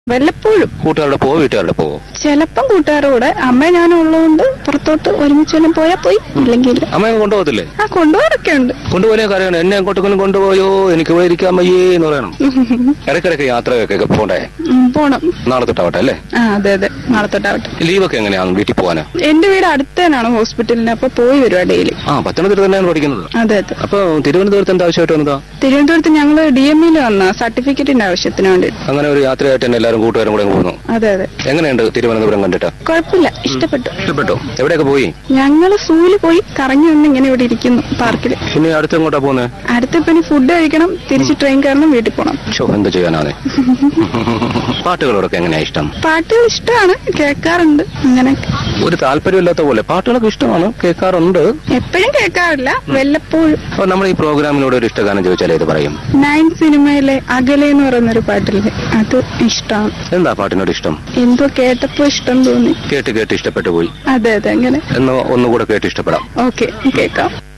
വല്ലപ്പോഴും കൂട്ടുകാരുടെ പോവോ വീട്ടുകാരുടെ പോവോ ചിലപ്പം കൂട്ടുകാരുടെ കൂടെ അമ്മ ഞാനും ഉള്ളതുകൊണ്ട് പുറത്തോട്ട് ഒരുമിച്ച് വല്ലതും പോയാൽ പോയി ഇല്ലെങ്കിൽ ഇല്ല അമ്മയെ കൊണ്ടുപോകത്തില്ലേ ആ കൊണ്ടുപോകാറൊക്കെ ഉണ്ട് കൊണ്ടുപോകാനേ അറിയണം എന്നെ എങ്ങോട്ടെങ്കിലും കൊണ്ടുപോയോ എനിക്ക് പോയിരിക്കാൻ വയ്യേ എന്ന് പറയണം ഇടയ്ക്കിടയ്ക്ക് യാത്രയൊക്കെ പോണ്ടേ ഉം, പോണം നാളെ തൊട്ടാവട്ടെ അല്ലേ ആ അതെ അതെ നാളെ തൊട്ടാവട്ടെ ലീവൊക്കെ എങ്ങനെയാണ് വീട്ടിൽ പോകാന് എന്റെ വീട് അടുത്തനാണ് ഹോസ്പിറ്റലിന് അപ്പൊ പോയി വരുവാ ഡെയിലി ആ പത്തനംതിട്ട തന്നെയാണ് പഠിക്കുന്നത് അതെ അതെ അപ്പൊ തിരുവനന്തപുരത്ത് എന്താ ആവശ്യമായിട്ട് വന്നതാ തിരുവനന്തപുരത്ത് ഞങ്ങള് ഡി എം ഇയിൽ വന്ന സർട്ടിഫിക്കറ്റിന്റെ ആവശ്യത്തിന് വേണ്ടി അങ്ങനെ ഒരു യാത്രയായിട്ട് തന്നെ എല്ലാവരും കൂട്ടുകാരും കൂടെ അങ്ങ് പോകുന്നു അതെ അതെ എങ്ങനെയുണ്ട് തിരുവനന്തപുരം കണ്ടിട്ട് കുഴപ്പമില്ല ഇഷ്ടപ്പെട്ടു ഇഷ്ടപ്പെട്ടോ എവിടെയൊക്കെ പോയി ഞങ്ങള് സൂല് പോയി കറങ്ങി വന്ന് ഇങ്ങനെ ഇവിടെ ഇരിക്കുന്നു പാർക്കിൽ പിന്നെ അടുത്ത് എങ്ങോട്ടാ പോകുന്നത് അടുത്ത പിന്നെ ഫുഡ് കഴിക്കണം തിരിച്ച് ട്രെയിൻ കയറണം വീട്ടിൽ പോകണം ഷോ എന്ത് ചെയ്യാനാണ് പാട്ടുകളോടൊക്കെ എങ്ങനെയാ ഇഷ്ടം പാട്ടുകൾ ഇഷ്ടമാണ് കേൾക്കാറുണ്ട് അങ്ങനെ ഒരു താല്പര്യമില്ലാത്ത പോലെ പാട്ടുകളൊക്കെ ഇഷ്ടമാണ് കേൾക്കാറുണ്ട് എപ്പോഴും കേൾക്കാറില്ല വല്ലപ്പോഴും അപ്പൊ നമ്മൾ ഈ പ്രോഗ്രാമിനോട് ഒരു ഇഷ്ടഗാനം ചോദിച്ചാൽ ഏത് പറയും നയൻ സിനിമയിലെ അകലെ എന്ന് പറയുന്നൊരു പാട്ടില്ലേ അത് ഇഷ്ടമാണ് എന്താ പാട്ടിനോട് ഇഷ്ടം എന്തോ കേട്ടപ്പോ ഇഷ്ടം തോന്നി കേട്ട് കേട്ട് ഇഷ്ടപ്പെട്ടു പോയി അതെ അതെ അങ്ങനെ എന്ന് ഒന്നുകൂടെ കേട്ട് ഇഷ്ടപ്പെടാം ഓക്കെ കേൾക്കാം